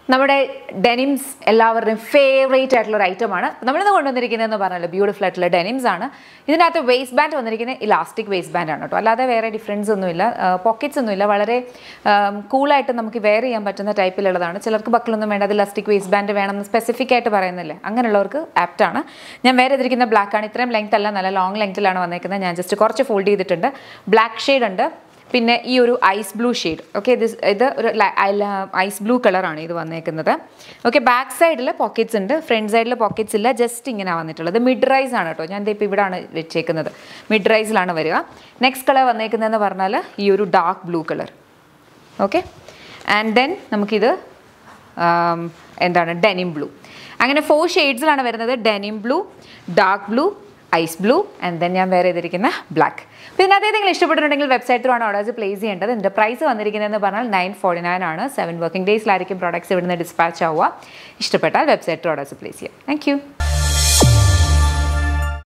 നമ്മുടെ ഡെനിംസ് എല്ലാവരുടെയും ഫേവറേറ്റ് ആയിട്ടുള്ള ഒരു ഐറ്റമാണ് നമ്മളിന്ന് കൊണ്ടുവന്നിരിക്കുന്നതെന്ന് പറഞ്ഞാൽ ബ്യൂട്ടിഫുൾ ആയിട്ടുള്ള ഡെനിംസ് ആണ് ഇതിനകത്ത് വേസ്റ്റ് ബാൻഡ് വന്നിരിക്കുന്നത് ഇലാസ്റ്റിക് വേസ്റ്റ് ബാൻഡ് ആണ് കേട്ടോ അല്ലാതെ വേറെ ഡിഫറൻസ് ഒന്നുമില്ല പോക്കറ്റ്സ് ഒന്നുമില്ല വളരെ കൂളായിട്ട് നമുക്ക് വെയർ ചെയ്യാൻ പറ്റുന്ന ടൈപ്പിലുള്ളതാണ് ചിലർക്ക് ബക്കിലൊന്നും വേണ്ട അത് ഇലാസ്റ്റിക് വേസ്റ്റ് ബാൻഡ് വേണമെന്ന് സ്പെസിഫിക് ആയിട്ട് പറയുന്നില്ലേ അങ്ങനെയുള്ളവർക്ക് ആപ്റ്റ് ആണ് ഞാൻ വേറെ ഇതിരിക്കുന്ന ബ്ലാക്ക് ആണ് ഇത്രയും ലെങ്ത് അല്ല നല്ല ലോങ് ലെങ്ത്തിലാണ് വന്നേക്കുന്നത് ഞാൻ ജസ്റ്റ് കുറച്ച് ഫോൾഡ് ചെയ്തിട്ടുണ്ട് ബ്ലാക്ക് ഷെയ്ഡ് ഉണ്ട് പിന്നെ ഈ ഒരു ഐസ് ബ്ലൂ ഷെയ്ഡ് ഓക്കെ ഇത് ഇത് ഒരു ഐസ് ബ്ലൂ കളറാണ് ഇത് വന്നേക്കുന്നത് ഓക്കെ ബാക്ക് സൈഡിൽ പോക്കറ്റ്സ് ഉണ്ട് ഫ്രണ്ട് സൈഡിൽ പോക്കറ്റ്സ് ഇല്ല ജസ്റ്റ് ഇങ്ങനെ വന്നിട്ടുള്ളത് മിഡ് റൈസ് ആണ് കേട്ടോ ഞാൻ ഇപ്പോൾ ഇവിടെയാണ് വെച്ചേക്കുന്നത് മിഡ് റൈസിലാണ് വരിക നെക്സ്റ്റ് കളർ വന്നേക്കുന്നതെന്ന് പറഞ്ഞാൽ ഈ ഒരു dark blue colour okay and then നമുക്കിത് ആം, എന്താണ് ഡെനിം ബ്ലൂ അങ്ങനെ ഫോർ ഷെയ്ഡ്സിലാണ് വരുന്നത് denim blue dark blue ice blue and then ഞാൻ വേറെ ചെയ്തിരിക്കുന്ന ബ്ലാക്ക് അപ്പോൾ ഇതിനകത്ത് ഏതെങ്കിലും ഇഷ്ടപ്പെട്ടിട്ടുണ്ടെങ്കിൽ വെബ്സൈറ്റ് ത്രൂ ആണ് ഓർഡേഴ്സ് പ്ലേസ് ചെയ്യേണ്ടത് ഇതിൻ്റെ പ്രൈസ് വന്നിരിക്കുന്നതെന്ന് പറഞ്ഞാൽ നയൻ ഫോർട്ടി നയൻ ആണ് സെവൻ വർക്കിംഗ് ഡേയ്സിലായിരിക്കും പ്രോഡക്ട്സ് ഇവിടുന്ന് ഡിസ്പാച്ച് ആവുക ഇഷ്ടപ്പെട്ടാൽ വെബ്സൈറ്റ് ത്രൂ ഓർഡേഴ്സ് പ്ലേസ് ചെയ്യാം താങ്ക് യു